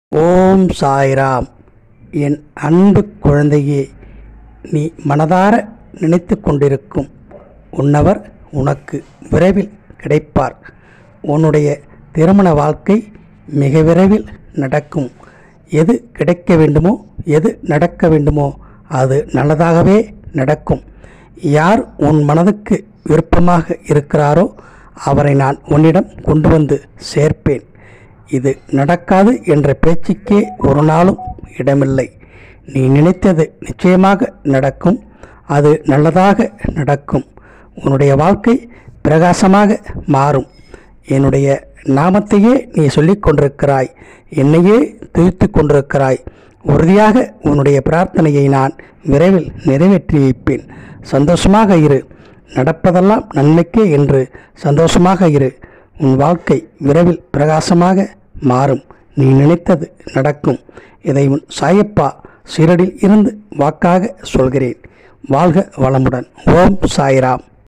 ஓம் சாய்ராம் என் அன்பு குழந்தையே நீ மனதார நினைத்து கொண்டிருக்கும் உன்னவர் உனக்கு விரைவில் கிடைப்பார் உன்னுடைய திருமண வாழ்க்கை மிக விரைவில் நடக்கும் எது கிடைக்க வேண்டுமோ எது நடக்க வேண்டுமோ அது நல்லதாகவே நடக்கும் யார் உன் மனதுக்கு விருப்பமாக இருக்கிறாரோ அவரை நான் உன்னிடம் கொண்டு வந்து சேர்ப்பேன் இது நடக்காது என்ற பேச்சுக்கே ஒரு நாளும் இடமில்லை நீ நினைத்தது நிச்சயமாக நடக்கும் அது நல்லதாக நடக்கும் உன்னுடைய வாழ்க்கை பிரகாசமாக மாறும் என்னுடைய நாமத்தையே நீ சொல்லிக் கொண்டிருக்கிறாய் என்னையே துதித்து கொண்டிருக்கிறாய் உறுதியாக உன்னுடைய பிரார்த்தனையை நான் விரைவில் நிறைவேற்றி வைப்பேன் சந்தோஷமாக இரு நடப்பதெல்லாம் நன்மைக்கே என்று சந்தோஷமாக இரு உன் வாழ்க்கை விரைவில் பிரகாசமாக மாறும் நீ நினைத்தது நடக்கும் இதை உன் சாயப்பா சீரடில் இருந்து வாக்காக சொல்கிறேன் வாழ்க வளமுடன் ஓம் சாய்ராம்